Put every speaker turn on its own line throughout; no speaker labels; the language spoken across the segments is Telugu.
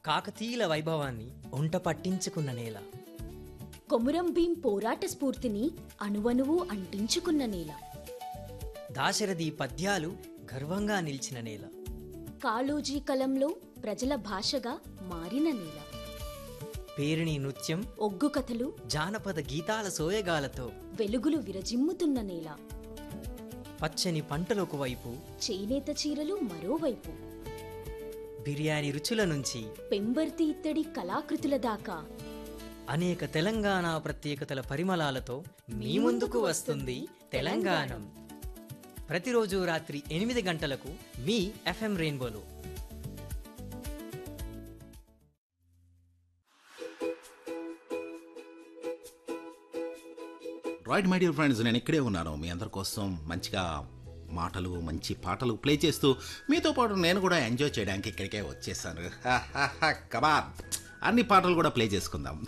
కాకతీయుల వైభవాన్ని ఒంట పట్టించుకున్న నేల
కొమురం భీం పోరాట స్ఫూర్తిని అణువణువు అంటించుకున్న నేల
దాశరథి పద్యాలు గర్వంగా నిలిచిన నేల
కాళోజీ కలంలో ప్రజల భాషగా మారిన నేల
పేరిణి నృత్యం
ఒగ్గు కథలు
జానపద గీతాల సోయగాలతో
వెలుగులు విరజిమ్ముతున్న నేల
పచ్చని పంటలకు వైపు
చేనేత చీరలు మరోవైపు
బిర్యానీ రుచుల నుంచి
పెంబర్తి ఇత్తడి కళాకృతుల దాకా
అనేక తెలంగాణ ప్రత్యేకతల పరిమళాలతో మీ ముందుకు వస్తుంది తెలంగాణం ప్రతిరోజు రాత్రి ఎనిమిది గంటలకు మీ ఎఫ్ఎం రెయిన్బోలో
రైట్ మై డియర్ ఫ్రెండ్స్ నేను ఇక్కడే ఉన్నాను మీ అందరి కోసం మంచిగా మాటలు మంచి పాటలు ప్లే చేస్తూ మీతో పాటు నేను కూడా ఎంజాయ్ చేయడానికి ఇక్కడికే వచ్చేసాను కబాబ్ అన్ని పాటలు కూడా ప్లే చేసుకుందాం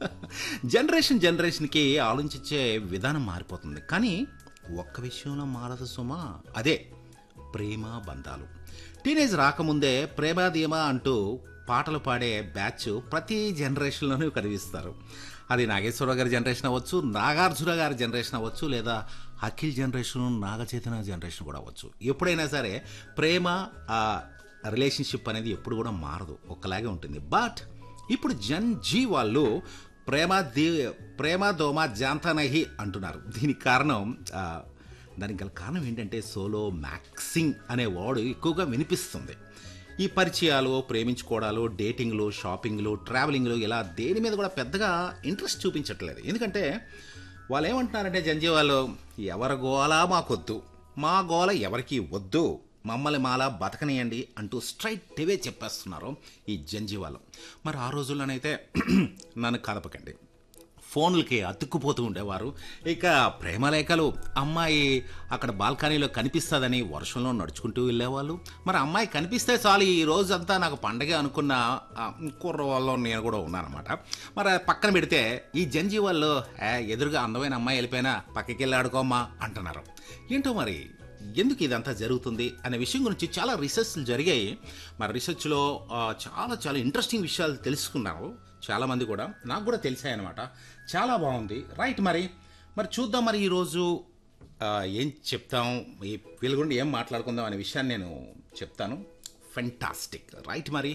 జనరేషన్ జనరేషన్కి ఆలోచించే విధానం మారిపోతుంది కానీ ఒక్క విషయంలో మారదు సుమా అదే ప్రేమ బంధాలు టీనేజ్ రాకముందే ప్రేమాధీమా అంటూ పాటలు పాడే బ్యాచ్ ప్రతి జనరేషన్లోనూ కనిపిస్తారు అది నాగేశ్వరరావు గారి జనరేషన్ అవ్వచ్చు నాగార్జున గారి జనరేషన్ అవ్వచ్చు లేదా అఖిల్ జనరేషన్ నాగచైతన్య జనరేషన్ కూడా అవ్వచ్చు ఎప్పుడైనా సరే ప్రేమ ఆ రిలేషన్షిప్ అనేది ఎప్పుడు కూడా మారదు ఒకలాగే ఉంటుంది బట్ ఇప్పుడు జన్ జీ వాళ్ళు ప్రేమ దే ప్రేమ దోమ జాంతనహి అంటున్నారు దీనికి కారణం ఆ, దానికి గల కారణం ఏంటంటే సోలో మ్యాక్సింగ్ అనే వర్డ్ ఎక్కువగా వినిపిస్తుంది ఈ పరిచయాలు ప్రేమించుకోవడాలు డేటింగ్లు షాపింగ్లు ట్రావెలింగ్లు ఇలా దేని మీద కూడా పెద్దగా ఇంట్రెస్ట్ చూపించట్లేదు ఎందుకంటే వాళ్ళు ఏమంటున్నారంటే జంజీ వాళ్ళు ఎవరి గోల మాకొద్దు మా గోల ఎవరికి వద్దు మమ్మల్ని మాలా బతకనియండి అంటూ స్ట్రైట్ అవే చెప్పేస్తున్నారు ఈ జంజీ వాళ్ళు మరి ఆ రోజుల్లోనైతే నన్ను కదపకండి ఫోన్లకి అతుక్కుపోతూ ఉండేవారు ఇక ప్రేమలేఖలు అమ్మాయి అక్కడ బాల్కనీలో కనిపిస్తుందని వర్షంలో నడుచుకుంటూ వెళ్ళేవాళ్ళు మరి అమ్మాయి కనిపిస్తే చాలు ఈ రోజంతా నాకు పండగ అనుకున్న ఆ, కుర్రవాళ్ళు నేను కూడా ఉన్నానన్నమాట మరి అది పక్కన పెడితే ఈ జంజీ వాళ్ళు "ఏ, ఎదురుగా అందమైన అమ్మాయి వెళ్ళిపోయినా పక్కకి వెళ్ళి ఆడుకోమ్మా అంటున్నారు ఏంటో మరి ఎందుకు ఇదంతా జరుగుతుంది అనే విషయం గురించి చాలా రీసెర్చ్లు జరిగాయి మరి రీసెర్చ్లో ఆ, చాలా చాలా ఇంట్రెస్టింగ్ విషయాలు తెలుసుకున్నారు చాలామంది కూడా నాకు కూడా తెలిసాయి అనమాట చాలా బాగుంది రైట్ మరి మరి చూద్దాం మరి ఈరోజు ఆ, ఏం చెప్తాం ఈ వీళ్ళ గురించి ఏం మాట్లాడుకుందాం అనే విషయాన్ని నేను చెప్తాను ఫెంటాస్టిక్ రైట్ మరి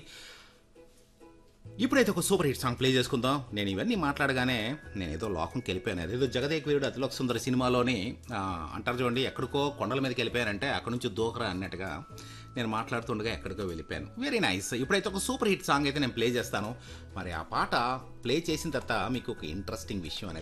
ఇప్పుడైతే ఒక సూపర్ హిట్ సాంగ్ ప్లే చేసుకుందాం నేను ఇవన్నీ మాట్లాడగానే నేను ఏదో లోకంకి వెళ్ళిపోయాను అదేదో జగదేక్ వీరుడు అతిలోక సుందర సినిమాలోని ఆ, అంటారు చూడండి ఎక్కడికో కొండల మీదకి వెళ్ళిపోయారంటే అక్కడ నుంచి దూకరా అన్నట్టుగా నేను మాట్లాడుతుండగా ఎక్కడికో వెళ్ళిపోయాను వెరీ నైస్ ఇప్పుడైతే ఒక సూపర్ హిట్ సాంగ్ అయితే నేను ప్లే చేస్తాను మరి ఆ పాట ప్లే చేసిన తర్వాత మీకు ఒక ఇంట్రెస్టింగ్ విషయం అనేది